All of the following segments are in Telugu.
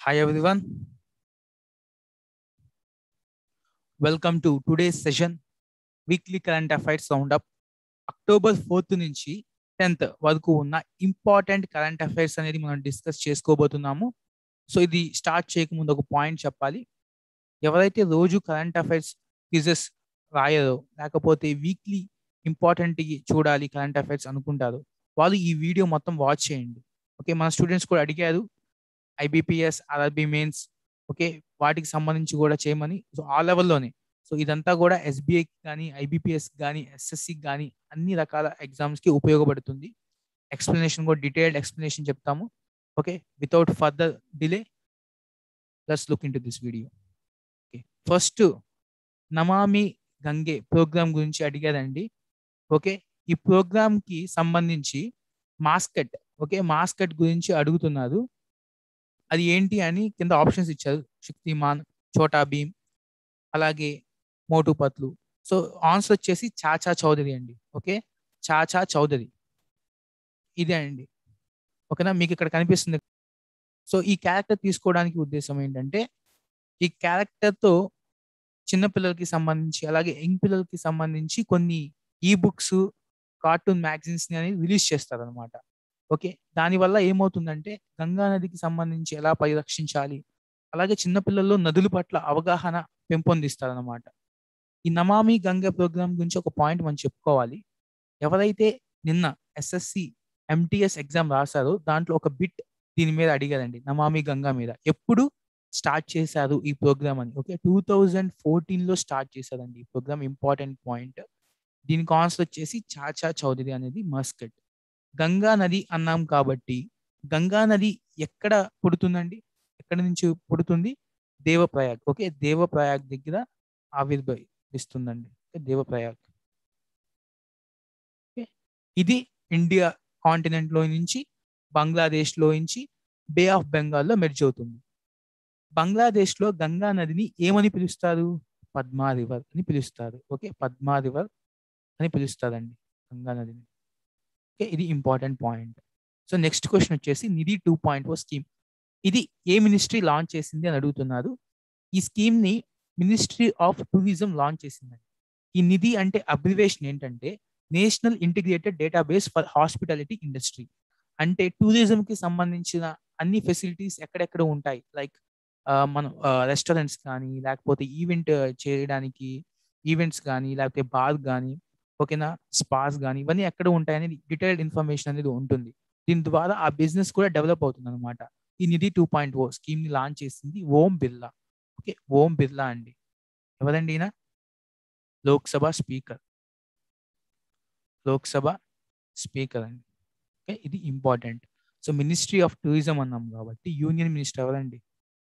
Hi everyone. Welcome to today's session weekly current affairs roundup October fourth నుంచి టెన్త్ వరకు ఉన్న ఇంపార్టెంట్ కరెంట్ అఫైర్స్ అనేది మనం డిస్కస్ చేసుకోబోతున్నాము సో ఇది స్టార్ట్ చేయకముందు ఒక పాయింట్ చెప్పాలి ఎవరైతే రోజు కరెంట్ అఫైర్స్ క్విజెస్ రాయరో లేకపోతే వీక్లీ ఇంపార్టెంట్ చూడాలి కరెంట్ అఫైర్స్ అనుకుంటారో వాళ్ళు ఈ వీడియో మొత్తం వాచ్ చేయండి ఓకే మన స్టూడెంట్స్ కూడా అడిగారు ఐబిపిఎస్ ఆర్ఆర్బి మెయిన్స్ ఓకే వాటికి సంబంధించి కూడా చేయమని సో ఆ లెవెల్లోనే సో ఇదంతా కూడా ఎస్బీఐ కానీ ఐబిపిఎస్ కానీ ఎస్ఎస్సి కానీ అన్ని రకాల ఎగ్జామ్స్కి ఉపయోగపడుతుంది ఎక్స్ప్లెనేషన్ కూడా డీటెయిల్డ్ ఎక్స్ప్లెనేషన్ చెప్తాము okay without further delay let's look into this video okay first Namami Gange programme గురించి అడిగారండి ఓకే ఈ ప్రోగ్రామ్కి సంబంధించి మాస్కట్ ఓకే మాస్కట్ గురించి అడుగుతున్నారు అది ఏంటి అని కింద ఆప్షన్స్ ఇచ్చారు శక్తిమాన్ చోటా భీమ్ అలాగే మోటు పత్లు సో ఆన్సర్ వచ్చేసి చాచా చౌదరి అండి ఓకే చాచా చౌదరి ఇదే అండి ఓకేనా మీకు ఇక్కడ కనిపిస్తుంది సో ఈ క్యారెక్టర్ తీసుకోవడానికి ఉద్దేశం ఏంటంటే ఈ క్యారెక్టర్తో చిన్నపిల్లలకి సంబంధించి అలాగే యంగ్ పిల్లలకి సంబంధించి కొన్ని ఈ బుక్స్ కార్టూన్ మ్యాగజైన్స్ అనేది రిలీజ్ చేస్తారు అనమాట ఓకే దానివల్ల ఏమవుతుందంటే గంగా నదికి సంబంధించి ఎలా పరిరక్షించాలి అలాగే చిన్నపిల్లల్లో నదుల పట్ల అవగాహన పెంపొందిస్తారనమాట ఈ నమామి గంగా ప్రోగ్రామ్ గురించి ఒక పాయింట్ మనం చెప్పుకోవాలి ఎవరైతే నిన్న ఎస్ఎస్సి ఎంటీఎస్ ఎగ్జామ్ రాశారో దాంట్లో ఒక బిట్ దీని మీద అడిగారండి నమామి గంగా మీద ఎప్పుడు స్టార్ట్ చేశారు ఈ ప్రోగ్రామ్ అని ఓకే టూ థౌజండ్ ఫోర్టీన్లో స్టార్ట్ చేశారండి ఈ ప్రోగ్రామ్ ఇంపార్టెంట్ పాయింట్ దీనికి ఆన్సర్ వచ్చేసి చాచా చౌదరి అనేది మస్కట్ గంగా నది అన్నాం కాబట్టి గంగా నది ఎక్కడ పుడుతుందండి ఎక్కడి నుంచి పుడుతుంది దేవప్రయాగ్ ఓకే దేవప్రయాగ్ దగ్గర ఆవిర్భవిస్తుందండి దేవప్రయాగ్ ఇది ఇండియా కాంటినెంట్ లో నుంచి బంగ్లాదేశ్ లో నుంచి బే ఆఫ్ బెంగాల్లో మెర్జ్ అవుతుంది బంగ్లాదేశ్ లో గంగా నదిని ఏమని పిలుస్తారు పద్మా రివర్ అని పిలుస్తారు ఓకే పద్మా రివర్ అని పిలుస్తారండి గంగా నదిని ఓకే ఇది important point so next question వచ్చేసి NIDHI two point four scheme ఇది ఏ మినిస్ట్రీ లాంచ్ చేసింది అని అడుగుతున్నారు ఈ స్కీమ్ ని మినిస్ట్రీ ఆఫ్ టూరిజం లాంచ్ చేసిందండి ఈ నిధి అంటే అబ్రివేషన్ ఏంటంటే national integrated database for hospitality industry అంటే టూరిజం కి సంబంధించిన అన్ని ఫెసిలిటీస్ ఎక్కడెక్కడ ఉంటాయి లైక్ మనం రెస్టారెంట్స్ కానీ లేకపోతే ఈవెంట్ చేయడానికి ఈవెంట్స్ కానీ లేకపోతే బార్ కానీ ఓకేనా స్పాస్ కానీ ఇవన్నీ ఎక్కడ ఉంటాయి అనేది డీటెయిల్డ్ ఇన్ఫర్మేషన్ అనేది ఉంటుంది దీని ద్వారా ఆ బిజినెస్ కూడా డెవలప్ అవుతుంది అనమాట ఈ NIDHI two point O scheme ని లాంచ్ చేసింది ఓం బిర్లా ఓకే ఓం బిర్లా అండి ఎవరండి ఈయన లోక్సభ స్పీకర్ లోక్సభ స్పీకర్ అండి ఓకే ఇది important so ministry of tourism అన్నాం కాబట్టి యూనియన్ మినిస్టర్ ఎవరండి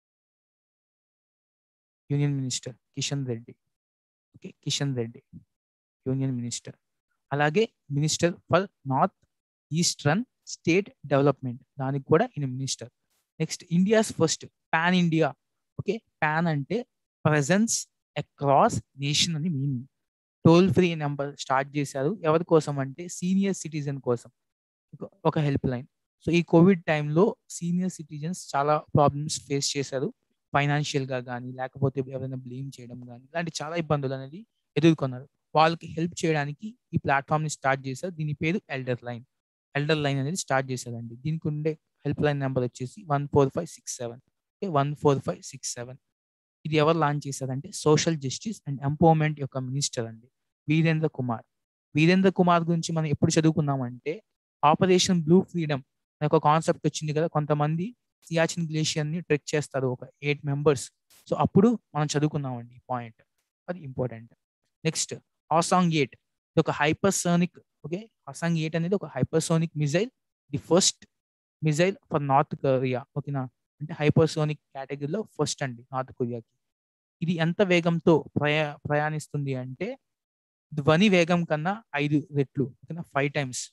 union minister Kishan Reddy okay Kishan Reddy union minister అలాగే minister for north eastern state development దానికి కూడా ఈయన minister next India's first pan India okay pan అంటే ప్రజెన్స్ అక్రాస్ నేషన్ అని meaning toll free number start చేశారు ఎవరి కోసం అంటే సీనియర్ సిటిజన్ కోసం ఒక హెల్ప్ లైన్ సో ఈ కోవిడ్ టైంలో సీనియర్ సిటిజన్స్ చాలా ప్రాబ్లమ్స్ ఫేస్ చేశారు ఫైనాన్షియల్గా కానీ లేకపోతే ఎవరైనా బ్లేమ్ చేయడం కానీ ఇలాంటి చాలా ఇబ్బందులు అనేది ఎదుర్కొన్నారు వాళ్ళకి హెల్ప్ చేయడానికి ఈ ప్లాట్ఫామ్ని స్టార్ట్ చేశారు దీని పేరు ఎల్డర్ లైన్ ఎల్డర్ లైన్ అనేది స్టార్ట్ చేశారండి దీనికి ఉండే హెల్ప్ లైన్ నెంబర్ వచ్చేసి one four five six seven okay one four five six seven ఇది ఎవరు లాంచ్ చేశారంటే సోషల్ జస్టిస్ అండ్ ఎంపవర్మెంట్ యొక్క మినిస్టర్ అండి వీరేంద్ర కుమార్ వీరేంద్ర కుమార్ గురించి మనం ఎప్పుడు చదువుకున్నామంటే ఆపరేషన్ బ్లూ ఫ్రీడమ్ అనే ఒక కాన్సెప్ట్ వచ్చింది కదా కొంతమంది సియాచిన్ గ్లేషియర్ ని ట్రెక్ చేస్తారు ఒక ఎయిట్ మెంబర్స్ సో అప్పుడు మనం చదువుకున్నామండి పాయింట్ అది ఇంపార్టెంట్ నెక్స్ట్ ఆసాంగ్ ఎయిట్ ఇది ఒక హైపర్సోనిక్ ఓకే ఆసాంగ్ ఎయిట్ అనేది ఒక hypersonic missile the first missile for North Korea ఓకేనా అంటే హైపర్సోనిక్ కేటగిరీలో ఫస్ట్ అండి నార్త్ కొరియాకి ఇది ఎంత వేగంతో ప్రయా ప్రయాణిస్తుంది అంటే ధ్వని వేగం కన్నా ఐదు రెట్లు ఓకేనా ఫైవ్ టైమ్స్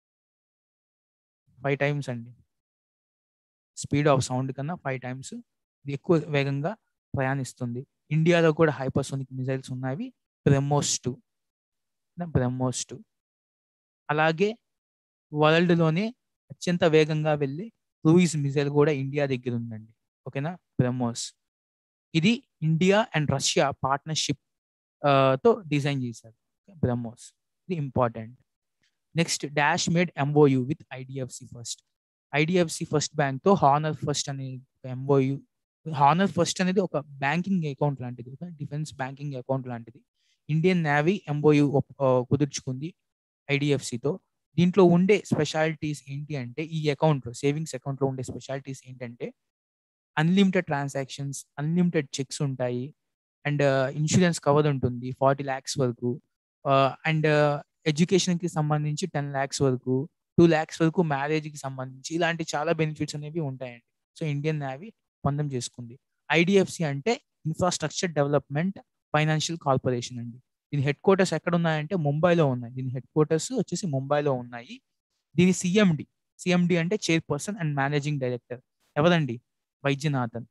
ఫైవ్ టైమ్స్ అండి స్పీడ్ ఆఫ్ సౌండ్ కన్నా ఫైవ్ టైమ్స్ ఇది ఎక్కువ వేగంగా ప్రయాణిస్తుంది ఇండియాలో కూడా హైపర్సోనిక్ మిజైల్స్ ఉన్నాయి బ్రహ్మోస్ టూ బ్రహ్మోస్ టూ అలాగే వరల్డ్లోనే అత్యంత వేగంగా వెళ్ళి క్రూయిజ్ మిజైల్ కూడా ఇండియా దగ్గర ఉందండి ఓకేనా బ్రహ్మోస్ ఇది ఇండియా అండ్ రష్యా పార్ట్నర్షిప్ తో డిజైన్ చేశారు బ్రహ్మోస్ ఇది important next dash made MoU with IDFC First IDFC First bank తో హానర్ ఫస్ట్ అనే ఎంఓయు హానర్ ఫస్ట్ అనేది ఒక బ్యాంకింగ్ అకౌంట్ లాంటిది ఒక డిఫెన్స్ బ్యాంకింగ్ అకౌంట్ లాంటిది ఇండియన్ నేవీ ఎంఓయు కుదుర్చుకుంది ఐడిఎఫ్సితో దీంట్లో ఉండే స్పెషాలిటీస్ ఏంటి అంటే ఈ అకౌంట్లో సేవింగ్స్ అకౌంట్లో ఉండే స్పెషాలిటీస్ ఏంటంటే అన్లిమిటెడ్ ట్రాన్సాక్షన్స్ అన్లిమిటెడ్ చెక్స్ ఉంటాయి అండ్ ఇన్సూరెన్స్ కవర్ ఉంటుంది ఫార్టీ ల్యాక్స్ వరకు అండ్ ఎడ్యుకేషన్కి సంబంధించి టెన్ ల్యాక్స్ వరకు టూ ల్యాక్స్ వరకు మ్యారేజ్కి సంబంధించి ఇలాంటి చాలా బెనిఫిట్స్ అనేవి ఉంటాయండి సో ఇండియన్ నేవీ పొందం చేసుకుంది ఐడిఎఫ్సి అంటే ఇన్ఫ్రాస్ట్రక్చర్ డెవలప్మెంట్ ఫైనాన్షియల్ కార్పొరేషన్ అండి దీని హెడ్ క్వార్టర్స్ ఎక్కడ ఉన్నాయంటే ముంబైలో ఉన్నాయి దీని హెడ్ క్వార్టర్స్ వచ్చేసి ముంబైలో ఉన్నాయి దీని సిఎండి సిఎండి అంటే చైర్పర్సన్ అండ్ మేనేజింగ్ డైరెక్టర్ ఎవరండి Vaidyanathan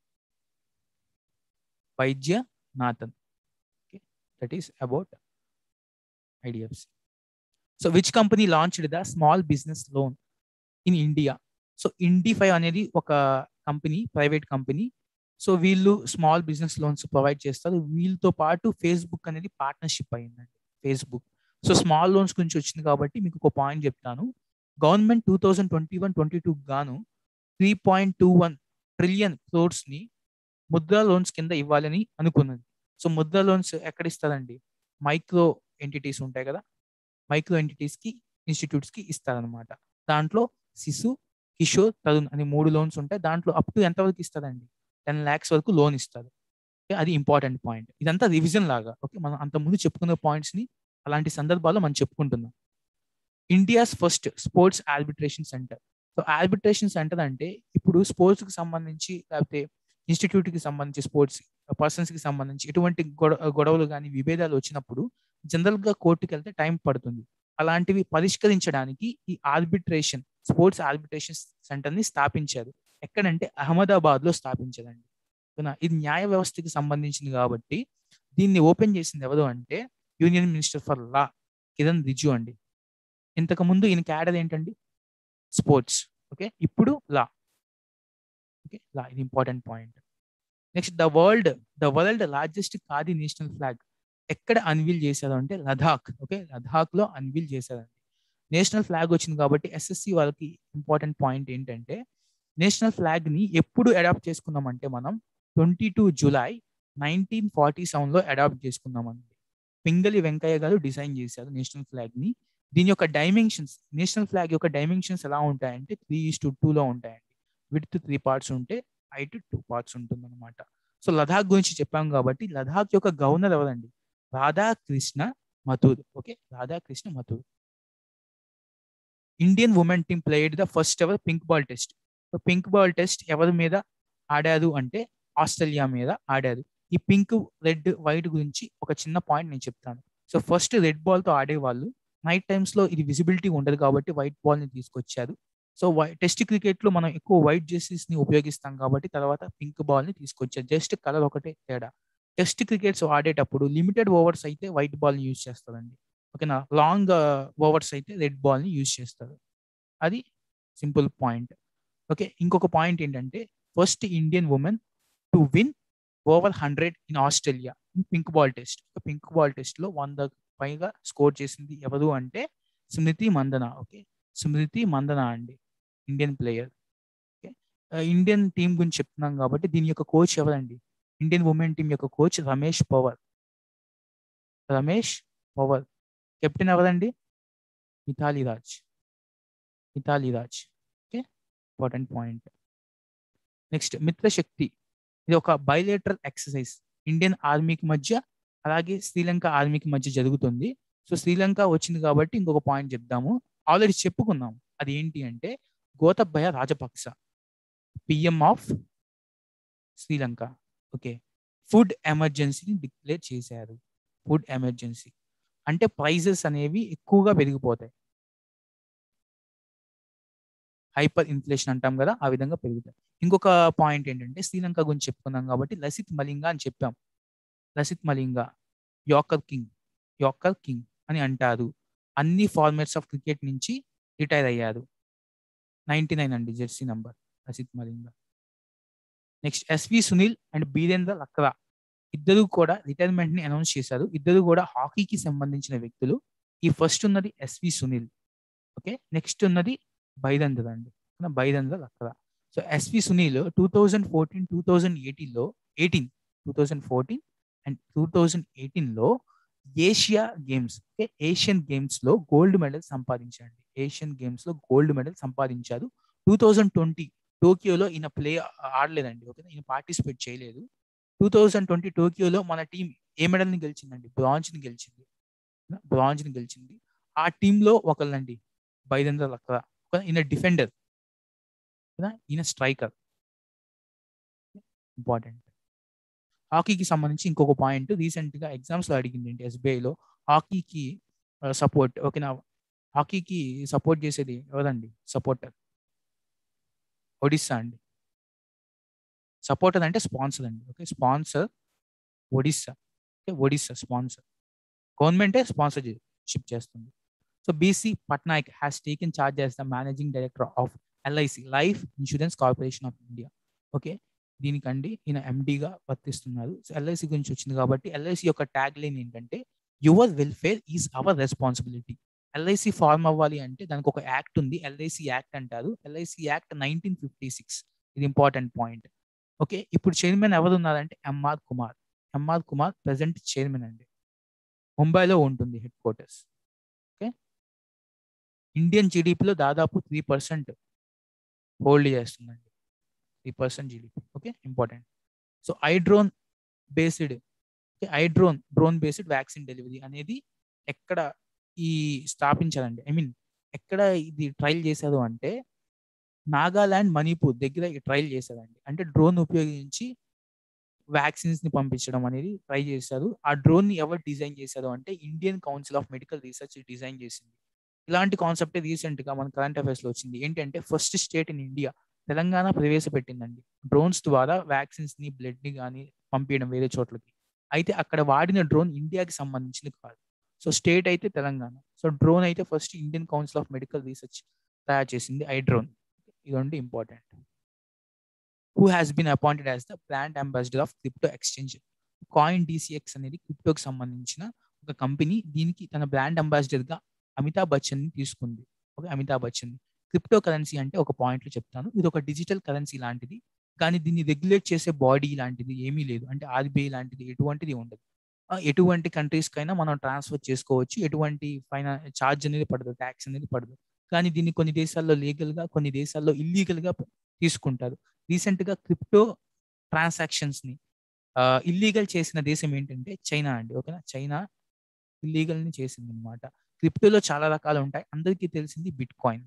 Vaidyanathan that is about IDFC so which company launched the small business loan in India so Indifi అనేది ఒక కంపెనీ ప్రైవేట్ కంపెనీ సో వీళ్ళు స్మాల్ బిజినెస్ లోన్స్ ప్రొవైడ్ చేస్తారు వీళ్ళతో పాటు ఫేస్బుక్ అనేది పార్ట్నర్షిప్ అయిందండి ఫేస్బుక్ సో స్మాల్ లోన్స్ గురించి వచ్చింది కాబట్టి మీకు ఒక పాయింట్ చెప్తాను government two thousand twenty one twenty two గాను three point two one trillion crores ని ముద్రా లోన్స్ కింద ఇవ్వాలని అనుకున్నది సో ముద్రా లోన్స్ ఎక్కడ ఇస్తారండి మైక్రో ఎంటిటీస్ ఉంటాయి కదా మైక్రో ఎంటిటీస్ కి ఇన్స్టిట్యూట్స్ కి ఇస్తారనమాట దాంట్లో శిశు కిషోర్ తరుణ్ అని మూడు లోన్స్ ఉంటాయి దాంట్లో అప్ టు ఎంత వరకు ఇస్తారండి టెన్ ల్యాక్స్ వరకు లోన్ ఇస్తారు అది ఇంపార్టెంట్ పాయింట్ ఇదంతా రివిజన్ లాగా ఓకే మనం అంత ముందు చెప్పుకున్న పాయింట్స్ ని అలాంటి సందర్భాల్లో మనం చెప్పుకుంటున్నాం India's first sports arbitration centre so arbitration centre అంటే ఇప్పుడు స్పోర్ట్స్ కి సంబంధించి లేకపోతే ఇన్స్టిట్యూట్ కి సంబంధించి స్పోర్ట్స్ పర్సన్స్ కి సంబంధించి ఎటువంటి గొడవలు కానీ విభేదాలు వచ్చినప్పుడు జనరల్ గా కోర్టుకి వెళ్తే టైం పడుతుంది అలాంటివి పరిష్కరించడానికి ఈ ఆర్బిట్రేషన్ స్పోర్ట్స్ ఆర్బిట్రేషన్ సెంటర్ ని స్థాపించారు ఎక్కడంటే అహ్మదాబాద్ లో స్థాపించారండి ఇది న్యాయ వ్యవస్థకి సంబంధించింది కాబట్టి దీన్ని ఓపెన్ చేసింది ఎవరు అంటే union minister for law Kiren Rijiju అండి ఇంతకు ముందు ఈయన క్యాడర్ ఏంటండి స్పోర్ట్స్ ఓకే ఇప్పుడు లా ఓకే లా ఇది important point next the world the world largest khadi national flag ఎక్కడ అన్వీల్ చేశారు అంటే లదాఖ్ ఓకే లదాఖ్ లో అన్వీల్ చేశారండి నేషనల్ ఫ్లాగ్ వచ్చింది కాబట్టి ఎస్ఎస్సి వాళ్ళకి ఇంపార్టెంట్ పాయింట్ ఏంటంటే నేషనల్ ఫ్లాగ్ ని ఎప్పుడు అడాప్ట్ చేసుకున్నామంటే మనం twenty two July nineteen forty seven లో అడాప్ట్ చేసుకున్నామండి పింగళి వెంకయ్య గారు డిజైన్ చేశారు నేషనల్ ఫ్లాగ్ ని దీని యొక్క డైమెన్షన్స్ నేషనల్ ఫ్లాగ్ యొక్క డైమెన్షన్స్ ఎలా ఉంటాయంటే త్రీ ఈస్ టు టూలో ఉంటాయండి విత్ త్రీ పార్ట్స్ ఉంటే హైట్ టూ పార్ట్స్ ఉంటుంది అనమాట సో లదాఖ్ గురించి చెప్పాం కాబట్టి లదాఖ్ యొక్క గవర్నర్ ఎవరండి Radhakrishna Mathur okay Radhakrishna Mathur Indian women team played the first ever pink ball test so pink ball test ఎవరి మీద ఆడారు అంటే ఆస్ట్రేలియా మీద ఆడారు ఈ పింక్ రెడ్ వైట్ గురించి ఒక చిన్న పాయింట్ నేను చెప్తాను సో ఫస్ట్ రెడ్ బాల్ తో ఆడేవాళ్ళు నైట్ టైమ్స్ లో ఇది విజిబిలిటీ ఉండదు కాబట్టి వైట్ బాల్ ని తీసుకొచ్చారు సో టెస్ట్ క్రికెట్ లో మనం ఎక్కువ వైట్ జెర్సీస్ ని ఉపయోగిస్తాం కాబట్టి తర్వాత పింక్ బాల్ ని తీసుకొచ్చారు జస్ట్ కలర్ ఒకటే తేడా టెస్ట్ క్రికెట్స్ ఆడేటప్పుడు లిమిటెడ్ ఓవర్స్ అయితే వైట్ బాల్ ని యూజ్ చేస్తారండి ఓకేనా లాంగ్ ఓవర్స్ అయితే రెడ్ బాల్ ని యూజ్ చేస్తారు అది సింపుల్ పాయింట్ ఓకే ఇంకొక పాయింట్ ఏంటంటే first Indian women to win over hundred in Australia pink ball test pink ball test లో వంద పైగా స్కోర్ చేసింది ఎవరు అంటే స్మృతి మందన ఓకే స్మృతి మందన అండి Indian player okay Indian team గురించి చెప్తున్నాం కాబట్టి దీని యొక్క కోచ్ ఎవరండి ఇండియన్ ఉమెన్ టీం యొక్క కోచ్ రమేష్ పవర్ రమేష్ పవర్ కెప్టెన్ ఎవరండి Mithali Raj Mithali Raj okay important point next Mitra Shakti ఇది ఒక బయలేటరల్ ఎక్సర్సైజ్ ఇండియన్ ఆర్మీకి మధ్య అలాగే శ్రీలంక ఆర్మీకి మధ్య జరుగుతుంది సో శ్రీలంక వచ్చింది కాబట్టి ఇంకొక పాయింట్ చెప్దాము ఆల్రెడీ చెప్పుకున్నాం అది ఏంటి అంటే Gotabaya Rajapaksa PM of Sri Lanka okay food ఎమర్జెన్సీని డిక్లేర్ చేశారు ఫుడ్ ఎమర్జెన్సీ అంటే ప్రైజెస్ అనేవి ఎక్కువగా పెరిగిపోతాయి హైపర్ ఇన్ఫ్లేషన్ అంటాం కదా ఆ విధంగా పెరుగుతాయి ఇంకొక పాయింట్ ఏంటంటే శ్రీలంక గురించి చెప్పుకున్నాం కాబట్టి లసిత్ మలింగ అని చెప్పాం Lasith Malinga yorker king yorker king అని అంటారు అన్ని ఫార్మాట్స్ ఆఫ్ క్రికెట్ నుంచి రిటైర్ అయ్యారు నైన్టీ నైన్ అండి jersey number Lasith Malinga next SV Sunil and Birendra Lakra ఇద్దరు కూడా రిటైర్మెంట్ ని అనౌన్స్ చేశారు ఇద్దరు కూడా హాకీకి సంబంధించిన వ్యక్తులు ఈ ఫస్ట్ ఉన్నది ఎస్వి సునీల్ ఓకే నెక్స్ట్ ఉన్నది బైరంద్ర అండి Birendra Lakra so SV Sunil two thousand fourteen two thousand ఎయిటీన్లో eighteen two thousand fourteen and two thousand ఎయిటీన్లో Asia Games okay Asian Games లో గోల్డ్ మెడల్ సంపాదించాడు ఏషియన్ గేమ్స్ లో గోల్డ్ మెడల్ సంపాదించారు టూ థౌజండ్ ట్వంటీ టోకియోలో ఈయన ప్లే ఆడలేదండి ఓకే ఈయన పార్టిసిపేట్ చేయలేదు టూ థౌజండ్ ట్వంటీ టోకియోలో మన టీం ఏ మెడల్ ని గెలిచిందండి బ్రాంజ్ ని గెలిచింది బ్రాంజ్ ని గెలిచింది ఆ టీంలో ఒకళ్ళండి బైరేంద్ర లక్రా ఈయన డిఫెండర్ ఈయన స్ట్రైకర్ ఇంపార్టెంట్ హాకీకి సంబంధించి ఇంకొక పాయింట్ రీసెంట్ గా ఎగ్జామ్స్ లో అడిగింది ఏంటి ఎస్బీఐలో హాకీకి సపోర్ట్ ఓకేనా హాకీకి సపోర్ట్ చేసేది ఎవరండి సపోర్టర్ ఒడిస్సా అండి సపోర్టర్ అంటే స్పాన్సర్ అండి okay sponsor Odisha okay Odisha sponsor గవర్నమెంటే స్పాన్సర్షిప్ చేస్తుంది so BC Patnaik has taken charge as the managing director of LIC life insurance corporation of India okay దీనికండి ఈయన ఎండిగా వర్తిస్తున్నారు సో ఎల్ఐసి గురించి వచ్చింది కాబట్టి ఎల్ఐసి యొక్క ట్యాగ్ లైన్ ఏంటంటే your welfare is our responsibility LIC form అవ్వాలి అంటే దానికి ఒక యాక్ట్ ఉంది ఎల్ఐసి యాక్ట్ అంటారు LIC act nineteen fifty six ఇది ఇంపార్టెంట్ పాయింట్ ఓకే ఇప్పుడు చైర్మన్ ఎవరు ఉన్నారంటే MR Kumar MR Kumar present chairman అండి ముంబైలో ఉంటుంది హెడ్ క్వార్టర్స్ ఓకే ఇండియన్ జీడిపిలో దాదాపు త్రీ పర్సెంట్ హోల్డ్ చేస్తుందండి three percent GDP okay important so I drone based I drone drone based vaccine delivery అనేది ఎక్కడ ఈ స్థాపించారండి ఐ మీన్ ఎక్కడ ఇది ట్రయల్ చేశారు అంటే నాగాలాండ్ మణిపూర్ దగ్గర ఈ ట్రయల్ చేశారండి అంటే డ్రోన్ ఉపయోగించి వ్యాక్సిన్స్ ని పంపించడం అనేది ట్రై చేశారు ఆ డ్రోన్ ని ఎవరు డిజైన్ చేశారు అంటే Indian council of medical research design చేసింది ఇలాంటి కాన్సెప్ట్ రీసెంట్ గా మన కరెంట్ అఫైర్స్ లో వచ్చింది ఏంటంటే first state in India Telangana ప్రవేశపెట్టిందండి డ్రోన్స్ ద్వారా వ్యాక్సిన్స్ ని బ్లడ్ ని కానీ పంపించడం వేరే చోట్లకి అయితే అక్కడ వాడిన డ్రోన్ ఇండియాకి సంబంధించింది కాదు సో స్టేట్ అయితే తెలంగాణ సో డ్రోన్ అయితే first Indian council of medical research తయారు చేసింది ఐ డ్రోన్ ఇదండి important who has been appointed as the brand ambassador of crypto exchange CoinDCX అనేది క్రిప్టోకి సంబంధించిన ఒక కంపెనీ దీనికి తన బ్రాండ్ అంబాసిడర్ గా అమితాబ్ బచ్చన్ ని తీసుకుంది okay Amitabh Bachchan cryptocurrency అంటే ఒక పాయింట్లో చెప్తాను ఇది ఒక డిజిటల్ కరెన్సీ లాంటిది కానీ దీన్ని రెగ్యులేట్ చేసే బాడీ లాంటిది ఏమీ లేదు అంటే ఆర్బీఐ లాంటిది ఎటువంటిది ఉండదు ఎటువంటి కంట్రీస్ కైనా మనం ట్రాన్స్ఫర్ చేసుకోవచ్చు ఎటువంటి ఫైనా ఛార్జ్ అనేది పడదు ట్యాక్స్ అనేది పడదు కానీ దీన్ని కొన్ని దేశాల్లో లీగల్ గా కొన్ని దేశాల్లో ఇల్లీగల్ గా తీసుకుంటారు రీసెంట్ గా క్రిప్టో ట్రాన్సాక్షన్స్ ని ఇల్లీగల్ చేసిన దేశం ఏంటంటే చైనా అండి ఓకేనా చైనా ఇల్లీగల్ ని చేసింది అనమాట క్రిప్టోలో చాలా రకాలు ఉంటాయి అందరికీ తెలిసింది bitcoin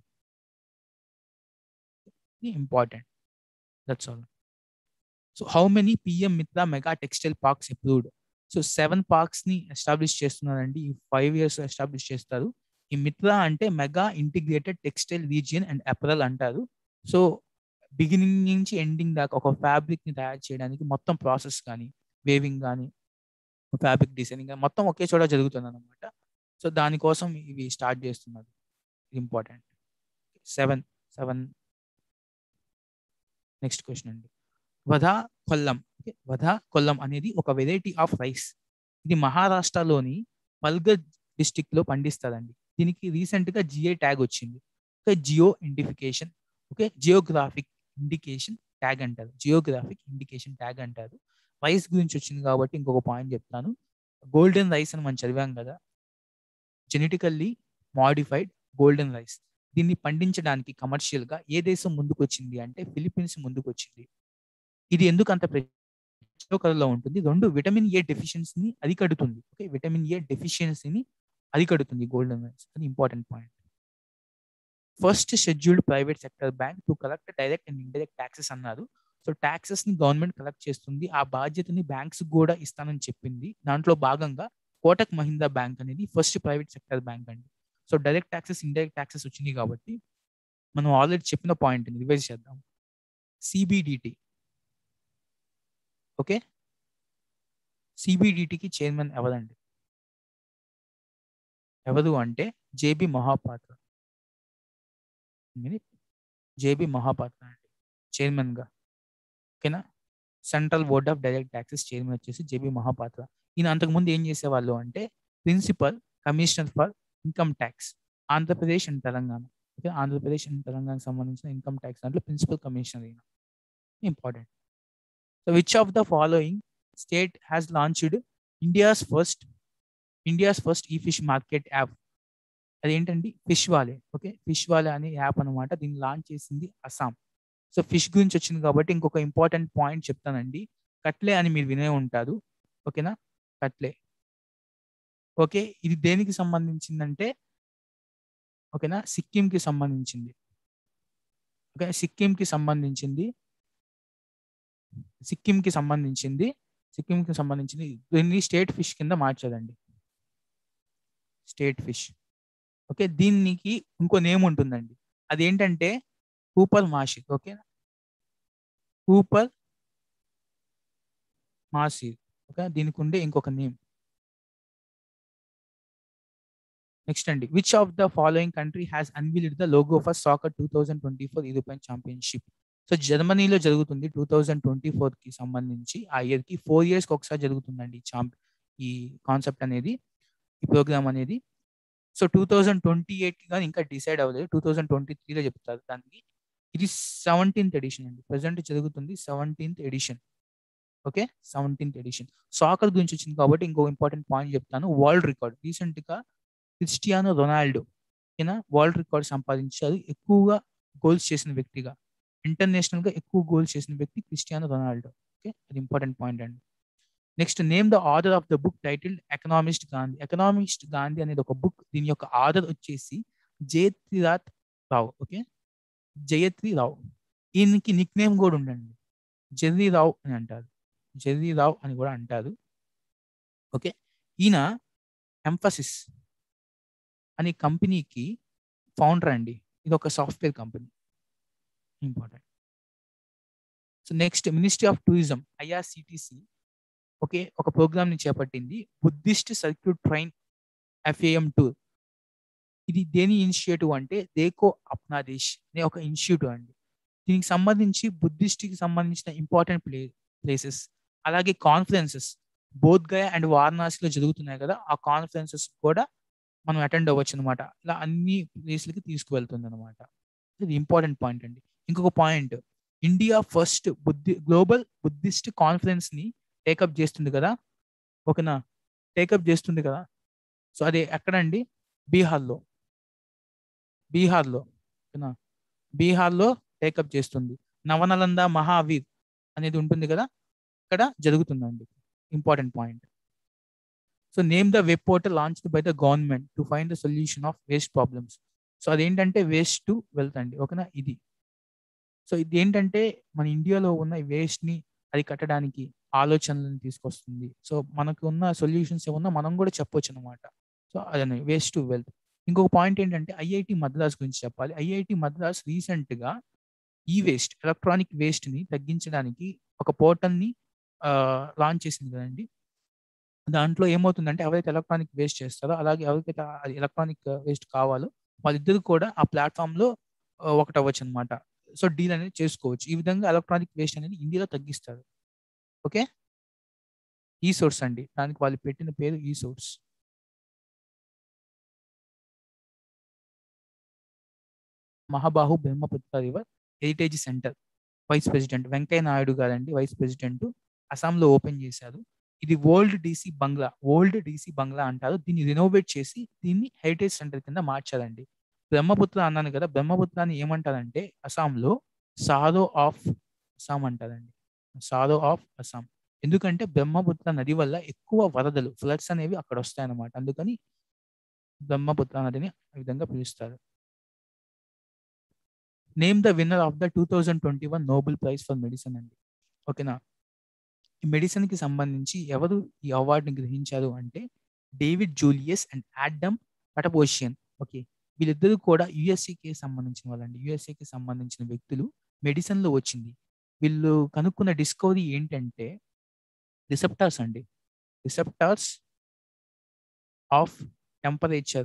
important that's all so how many PM MITRA mega textile parks approved so seven parks ని ఎస్టాబ్లిష్ చేస్తున్నారండి ఈ ఫైవ్ ఇయర్స్ ఎస్టాబ్లిష్ చేస్తారు ఈ మిత్ర అంటే mega integrated textile region and apparel అంటారు సో బిగినింగ్ నుంచి ఎండింగ్ దాకా ఒక ఫ్యాబ్రిక్ ని తయారు చేయడానికి మొత్తం ప్రాసెస్ కానీ వేవింగ్ కానీ ఫ్యాబ్రిక్ డిజైనింగ్ కానీ మొత్తం ఒకే చోట జరుగుతుంది అనమాట సో దానికోసం ఇవి స్టార్ట్ చేస్తున్నారు important seven seven next question అండి వధా కొల్లం వధా కొల్లం అనేది ఒక వెరైటీ ఆఫ్ రైస్ ఇది మహారాష్ట్రలోని పల్గర్ డిస్టిక్ లో పండిస్తారండి దీనికి రీసెంట్ గా జిఐ ట్యాగ్ వచ్చింది okay geo indication okay geographic indication tag అంటారు జియోగ్రాఫిక్ ఇండికేషన్ ట్యాగ్ అంటారు రైస్ గురించి వచ్చింది కాబట్టి ఇంకొక పాయింట్ చెప్తాను గోల్డెన్ రైస్ అని మనం చదివాం కదా జెనెటికల్లీ మాడిఫైడ్ గోల్డెన్ రైస్ దీన్ని పండించడానికి కమర్షియల్ గా ఏ దేశం ముందుకు వచ్చింది అంటే ఫిలిప్పీన్స్ ముందుకు వచ్చింది ఇది ఎందుకు అంత ప్రయోజనకరంలో ఉంటుంది రెండు విటమిన్ ఏ డెఫిషియన్సీని అరికడుతుంది ఓకే విటమిన్ ఏ డెఫిషియన్సీని అరికడుతుంది గోల్డెన్ రైస్ అది important point first scheduled private sector bank to collect direct and indirect taxes అన్నారు సో ట్యాక్సెస్ ని గవర్నమెంట్ కలెక్ట్ చేస్తుంది ఆ బాధ్యతని బ్యాంక్స్ కూడా ఇస్తానని చెప్పింది దాంట్లో భాగంగా కోటక్ మహీంద్రా బ్యాంక్ అనేది ఫస్ట్ ప్రైవేట్ సెక్టర్ బ్యాంక్ అండి so direct taxes indirect taxes వచ్చినాయి కాబట్టి మనం ఆల్రెడీ చెప్పిన పాయింట్ రివైజ్ చేద్దాం సిబిడిటి ఓకే సిబిడిటికి చైర్మన్ ఎవరండి ఎవరు అంటే జేబి మహాపాత్ర జేబి మహాపాత్ర అండి చైర్మన్ గా ఓకేనా central board of direct taxes chairman వచ్చేసి జేబీ మహాపాత్ర ఈయన అంతకుముందు ఏం చేసేవాళ్ళు అంటే principal commissioner for income tax Andhra Pradesh and Telangana okay Andhra Pradesh and తెలంగాణకు సంబంధించిన ఇన్కమ్ ట్యాక్స్ దాంట్లో ప్రిన్సిపల్ కమిషనర్ ఈయన important so which of the following state has launched India's first India's first ఈ ఫిష్ మార్కెట్ యాప్ అదేంటండి ఫిష్ వాలే ఓకే ఫిష్ వాలే అనే యాప్ అనమాట దీన్ని లాంచ్ చేసింది అస్సాం సో ఫిష్ గురించి వచ్చింది కాబట్టి ఇంకొక ఇంపార్టెంట్ పాయింట్ చెప్తానండి కట్లే అని మీరు వినే ఉంటారు ఓకేనా కట్లే ఓకే ఇది దేనికి సంబంధించిందంటే ఓకేనా సిక్కింకి సంబంధించింది ఓకే సిక్కింకి సంబంధించింది సిక్కింకి సంబంధించింది సిక్కింకి సంబంధించింది దీన్ని స్టేట్ ఫిష్ కింద మార్చారండి స్టేట్ ఫిష్ ఓకే దీనికి ఇంకో నేమ్ ఉంటుందండి అదేంటంటే కూపర్ మాషిక్ ఓకే కూపర్ మాసిర్ ఓకే దీనికి ఉండే ఇంకొక నేమ్ నెక్స్ట్ అండి which of the following country has unveiled the logo for soccer two thousand twenty four European championship so జర్మనీలో జరుగుతుంది టూ థౌజండ్ ట్వంటీ ఫోర్ కి సంబంధించి ఆ ఇయర్ కి ఫోర్ ఇయర్స్ కి ఒకసారి జరుగుతుందండి ఈ ఛాంప్ ఈ కాన్సెప్ట్ అనేది ఈ ప్రోగ్రామ్ అనేది so two thousand twenty eight కానీ ఇంకా డిసైడ్ అవ్వలేదు టూ థౌజండ్ ట్వంటీ త్రీలో చెప్తారు దానికి ఇది సెవెంటీన్త్ ఎడిషన్ అండి ప్రజెంట్ జరుగుతుంది seventeenth edition okay seventeenth edition soccer గురించి వచ్చింది కాబట్టి ఇంకో ఇంపార్టెంట్ పాయింట్ చెప్తాను వరల్డ్ రికార్డ్ రీసెంట్ గా క్రిస్టియానో రొనాల్డో ఈయన వరల్డ్ రికార్డ్ సంపాదించారు ఎక్కువగా గోల్స్ చేసిన వ్యక్తిగా ఇంటర్నేషనల్ గా ఎక్కువ గోల్స్ చేసిన వ్యక్తి క్రిస్టియానో రొనాల్డో ఓకే అది ఇంపార్టెంట్ పాయింట్ అండి next name the order of the book title economist Gandhi economist Gandhi అనేది ఒక బుక్ దీని యొక్క ఆర్డర్ వచ్చేసి జయత్రినాథ్ రావు ఓకే జయత్రి రావు ఈయనకి నిక్ నేమ్ కూడా ఉండండి జెర్రీ రావు అని అంటారు జెర్రీ రావు అని కూడా అంటారు ఓకే ఈయన ఎంఫసిస్ అనే కంపెనీకి ఫౌండర్ అండి ఇది ఒక software company important so next ministry of tourism IRCTC okay ఒక ప్రోగ్రామ్ ని చేపట్టింది Buddhist circuit train FAM tour ఇది దేని ఇనిషియేటివ్ అంటే దేకో అప్నా దేశ్ అనే ఒక ఇనిషియేటివ్ అండి దీనికి సంబంధించి బుద్ధిస్ట్కి సంబంధించిన ఇంపార్టెంట్ ప్లే ప్లేసెస్ అలాగే కాన్ఫరెన్సెస్ బోధ్గయ అండ్ వారణాసిలో జరుగుతున్నాయి కదా ఆ కాన్ఫరెన్సెస్ కూడా మనం అటెండ్ అవ్వచ్చు అనమాట ఇలా అన్ని ప్లేస్లకి తీసుకువెళ్తుంది అనమాట ఇది ఇంపార్టెంట్ పాయింట్ అండి ఇంకొక పాయింట్ ఇండియా ఫస్ట్ బుద్ధి గ్లోబల్ బుద్ధిస్ట్ కాన్ఫరెన్స్ ని టేకప్ చేస్తుంది కదా ఓకేనా టేకప్ చేస్తుంది కదా సో అది ఎక్కడండి బీహార్లో బీహార్లో ఓకేనా బీహార్లో టేకప్ చేస్తుంది నవనలంద మహావీర్ అనేది ఉంటుంది కదా ఇక్కడ జరుగుతుందండి important point so name the web portal launched by the government to find the solution of waste problems so అదేంటంటే వేస్ట్ టు వెల్త్ అండి ఓకేనా ఇది సో ఇది ఏంటంటే మన ఇండియాలో ఉన్న వేస్ట్ ని అది కట్టడానికి ఆలోచనలను తీసుకొస్తుంది సో మనకు ఉన్న సొల్యూషన్స్ ఏమన్నా మనం కూడా చెప్పొచ్చు అనమాట సో అదే వేస్ట్ టు వెల్త్ ఇంకొక పాయింట్ ఏంటంటే ఐఐటి మద్రాస్ గురించి చెప్పాలి ఐఐటి మద్రాస్ రీసెంట్ గా ఈ వేస్ట్ ఎలక్ట్రానిక్ వేస్ట్ ని తగ్గించడానికి ఒక పోర్టల్ ని లాంచ్ చేసింది కదండి దాంట్లో ఏమవుతుందంటే ఎవరైతే ఎలక్ట్రానిక్ వేస్ట్ చేస్తారో అలాగే ఎవరికైతే అది ఎలక్ట్రానిక్ వేస్ట్ కావాలో వాళ్ళిద్దరు కూడా ఆ ప్లాట్ఫామ్ లో ఒకటి అవ్వచ్చు అనమాట సో డీల్ అనేది చేసుకోవచ్చు ఈ విధంగా ఎలక్ట్రానిక్ వేస్ట్ అనేది ఇండియాలో తగ్గిస్తారు ఓకే ఈ సోర్స్ అండి దానికి వాళ్ళు పెట్టిన పేరు ఈ source Mahabahu Brahmaputra river heritage centre vice president Venkaiah Naidu గారండి వైస్ ప్రెసిడెంట్ అస్సాంలో ఓపెన్ చేశారు ఇది old DC bungalow old DC bungalow అంటారు దీన్ని రినోవేట్ చేసి దీన్ని హెరిటేజ్ సెంటర్ కింద మార్చారండి బ్రహ్మపుత్ర అన్నాను కదా బ్రహ్మపుత్రాన్ని ఏమంటారంటే అస్సాంలో సారో ఆఫ్ అస్సాం అంటారండి సారో ఆఫ్ అస్సాం ఎందుకంటే బ్రహ్మపుత్ర నది వల్ల ఎక్కువ వరదలు ఫ్లడ్స్ అనేవి అక్కడ వస్తాయన్నమాట అందుకని బ్రహ్మపుత్ర నదిని ఆ విధంగా పిలుస్తారు name the winner of the two thousand twenty one Nobel prize for medicine అండి ఓకేనా ఈ మెడిసిన్ కి సంబంధించి ఎవరు ఈ అవార్డుని గ్రహించారు అంటే David Julius and Adam Patapoutian okay వీళ్ళిద్దరూ కూడా యుఎస్ఏకి సంబంధించిన వాళ్ళండి యుఎస్ఏకి సంబంధించిన వ్యక్తులు మెడిసిన్ లో వచ్చింది వీళ్ళు కనుక్కున్న డిస్కవరీ ఏంటంటే రిసెప్టార్స్ అండి receptors of temperature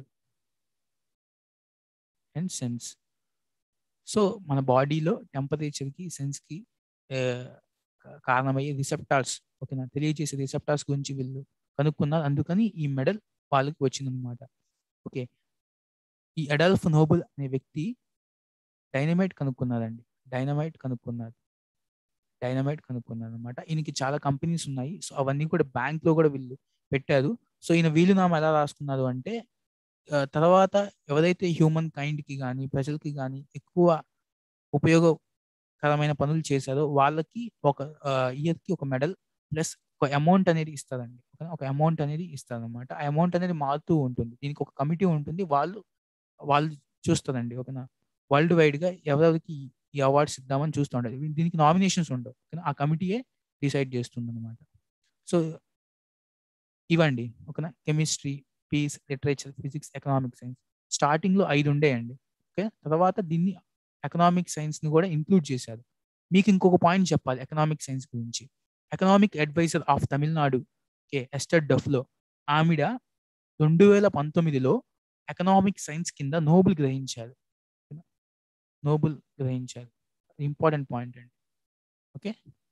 and sense so మన బాడీలో టెంపరేచర్కి సెన్స్కి కారణమయ్యే రిసెప్టార్స్ ఓకేనా తెలియజేసే రిసెప్టార్స్ గురించి వీళ్ళు కనుక్కున్నారు అందుకని ఈ మెడల్ వాళ్ళకి వచ్చిందనమాట ఓకే ఈ అడల్ఫ్ నోబుల్ అనే వ్యక్తి డైనమైట్ కనుక్కున్నారండి డైనమైట్ కనుక్కున్నారు డైనమైట్ కనుక్కున్నారు అనమాట ఈయనకి చాలా కంపెనీస్ ఉన్నాయి సో అవన్నీ కూడా బ్యాంక్ లో కూడా వీళ్ళు పెట్టారు సో ఈయన వీలునామా ఎలా రాసుకున్నారు అంటే తర్వాత ఎవరైతే హ్యూమన్ కైండ్ కి కానీ ప్రజలకి కానీ ఎక్కువ ఉపయోగకరమైన పనులు చేశారో వాళ్ళకి ఒక ఇయర్ కి ఒక మెడల్ ప్లస్ ఒక అమౌంట్ అనేది ఇస్తారండి ఒక అమౌంట్ అనేది ఇస్తారనమాట ఆ అమౌంట్ అనేది మారుతూ ఉంటుంది దీనికి ఒక కమిటీ ఉంటుంది వాళ్ళు వాళ్ళు చూస్తారండి ఓకేనా వరల్డ్ వైడ్ గా ఎవరెవరికి ఈ అవార్డ్స్ ఇద్దామని చూస్తూ ఉంటారు దీనికి నామినేషన్స్ ఉండవు ఆ కమిటీయే డిసైడ్ చేస్తుంది అనమాట సో ఇవ్వండి ఓకేనా chemistry peace literature physics economic science starting లో ఐదు ఉండేయండి ఓకే తర్వాత దీన్ని ఎకనామిక్ సైన్స్ ని కూడా ఇంక్లూడ్ చేశారు మీకు ఇంకొక పాయింట్ చెప్పాలి ఎకనామిక్ సైన్స్ గురించి economic adviser of Tamil Nadu okay Esther Duflo ఆవిడ రెండు వేల పంతొమ్మిదిలో ఎకనామిక్ సైన్స్ కింద నోబుల్ గ్రహించారు నోబుల్ గ్రహించారు ఇంపార్టెంట్ పాయింట్ అండి okay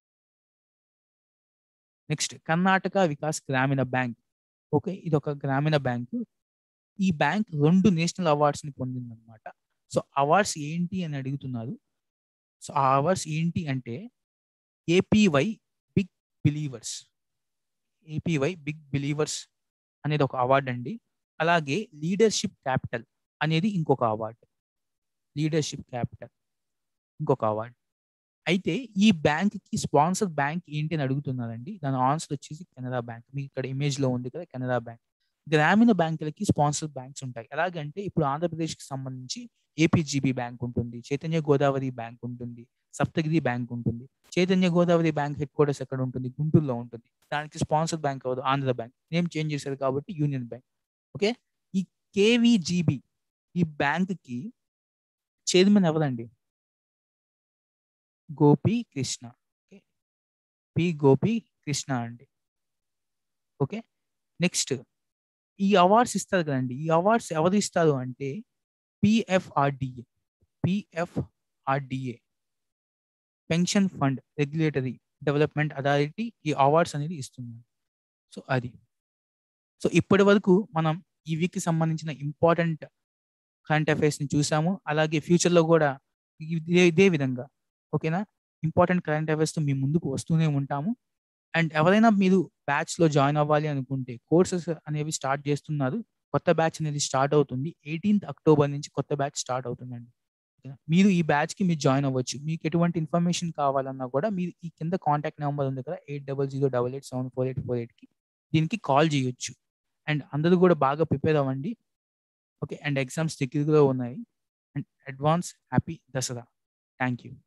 next Karnataka Vikas Grameena bank okay ఇది ఒక గ్రామీణ బ్యాంకు ఈ బ్యాంక్ రెండు నేషనల్ అవార్డ్స్ని పొందిందనమాట సో అవార్డ్స్ ఏంటి అని అడుగుతున్నారు సో ఆ అవార్డ్స్ ఏంటి అంటే APY big believers APY big believers అనేది ఒక అవార్డు అండి అలాగే లీడర్షిప్ క్యాపిటల్ అనేది ఇంకొక అవార్డు లీడర్షిప్ క్యాపిటల్ ఇంకొక అవార్డు అయితే ఈ బ్యాంక్కి స్పాన్సర్ బ్యాంక్ ఏంటి అని అడుగుతున్నారండి దాని ఆన్సర్ వచ్చేసి కెనరా బ్యాంక్ మీకు ఇక్కడ ఇమేజ్లో ఉంది కదా కెనరా బ్యాంక్ గ్రామీణ బ్యాంకులకి స్పాన్సర్ బ్యాంక్స్ ఉంటాయి ఎలాగంటే ఇప్పుడు ఆంధ్రప్రదేశ్కి సంబంధించి ఏపీజీబీ బ్యాంక్ ఉంటుంది చైతన్య గోదావరి బ్యాంక్ ఉంటుంది సప్తగిరి బ్యాంక్ ఉంటుంది Chaitanya Godavari bank headquarters ఎక్కడ ఉంటుంది గుంటూరులో ఉంటుంది దానికి స్పాన్సర్ బ్యాంక్ అవ్వదు ఆంధ్ర బ్యాంక్ నేమ్ చేంజ్ చేశారు కాబట్టి యూనియన్ బ్యాంక్ ఓకే ఈ కేవీజీబీ ఈ బ్యాంక్కి చైర్మన్ ఎవరండి గోపి కృష్ణ ఓకే పి గోపి కృష్ణ అండి ఓకే నెక్స్ట్ ఈ అవార్డ్స్ ఇస్తారు కదండి ఈ అవార్డ్స్ ఎవరు ఇస్తారు అంటే PFRDA PFRDA pension fund regulatory development authority ఈ అవార్డ్స్ అనేది ఇస్తుంది సో అది సో ఇప్పటి వరకు మనం ఈ వీక్కి సంబంధించిన ఇంపార్టెంట్ కరెంట్ అఫైర్స్ని చూసాము అలాగే ఫ్యూచర్లో కూడా ఇదే ఇదే విధంగా ఓకేనా ఇంపార్టెంట్ కరెంట్ అఫైర్స్తో మీ ముందుకు వస్తూనే ఉంటాము అండ్ ఎవరైనా మీరు బ్యాచ్లో జాయిన్ అవ్వాలి అనుకుంటే కోర్సెస్ అనేవి స్టార్ట్ చేస్తున్నారు కొత్త బ్యాచ్ అనేది స్టార్ట్ అవుతుంది ఎయిటీన్త్ అక్టోబర్ నుంచి కొత్త బ్యాచ్ స్టార్ట్ అవుతుందండి మీరు ఈ బ్యాచ్కి మీరు జాయిన్ అవ్వచ్చు మీకు ఎటువంటి ఇన్ఫర్మేషన్ కావాలన్నా కూడా మీరు ఈ కింద కాంటాక్ట్ నెంబర్ ఉంది కదా eight double zero double eight seven four eight four ఎయిట్కి దీనికి కాల్ చేయొచ్చు అండ్ అందరూ కూడా బాగా ప్రిపేర్ అవ్వండి ఓకే అండ్ ఎగ్జామ్స్ దగ్గరగా ఉన్నాయి and advance happy Dasara thank you